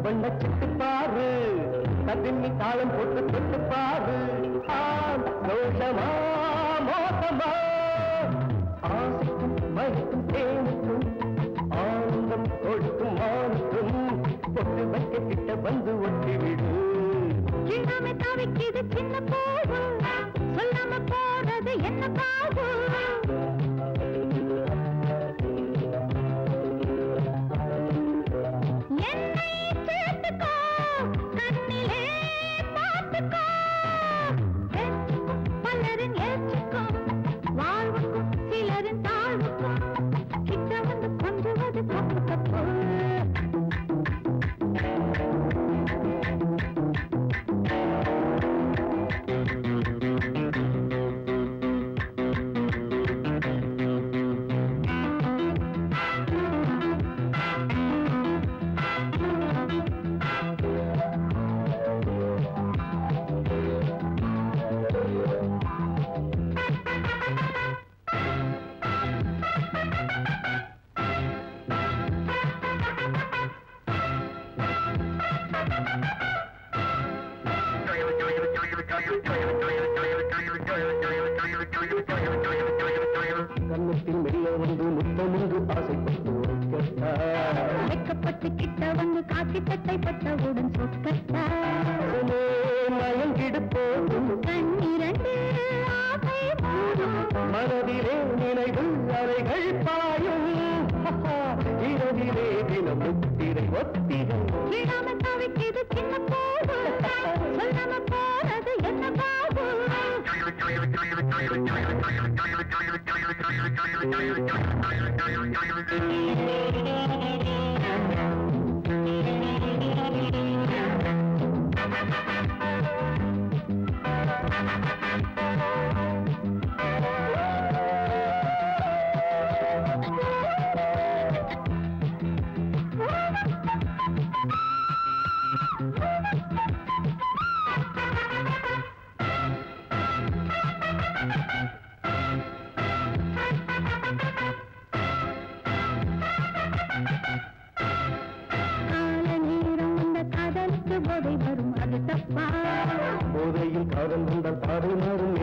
பண்ண சிட்டு பாரு ததிமி தாளம் போட்டு தொட்டு பாரு ஆம், தோஷமா மோசமா ஆசைக்கும் மயக்கும் தேனுக்கும் ஆனந்தம் கொடுக்கும் மானுக்கும் பொட்டு வைக்க கிட்ட வந்து ஒட்டி விடு கிழமை தவிக்குது சின்ன போது சொல்லாம போறது என்ன பாவு என்னை சேர்த்துக்கோ கண்ணிலே பார்த்துக்கோ ஏற்றுக்கும் பலரின் ஏற்றுக்கும் வாழ்வுக்கும் சிலரின் தாழ்வுக்கும் கிட்ட வந்து கொஞ்சுவது தப்பு தப்பு கண்ணத்தில் மெல்ல வந்து முத்தமுண்டு ஆசைப்பட்டு வைக்கட்டா வெக்கப்பட்டு கிட்ட வந்து காக்கி சட்டை பட்டவுடன் சொக்கட்டா உடனே மயங்கிடு போதும் கண்ணிரண்டு ஆசை மூடும் மனதிலே நினைவு அலைகள் பாயும் இரவிலே தினம் முத்திரை ஒத்திரை கிழமை தவிக்குது சின்ன போது சொல்லாம போறது என்ன பாபு கால நேரம் அந்த காதலுக்கு போதை வரும் அது தப்பா போதையில் காதல் வந்த பாதை மாறும்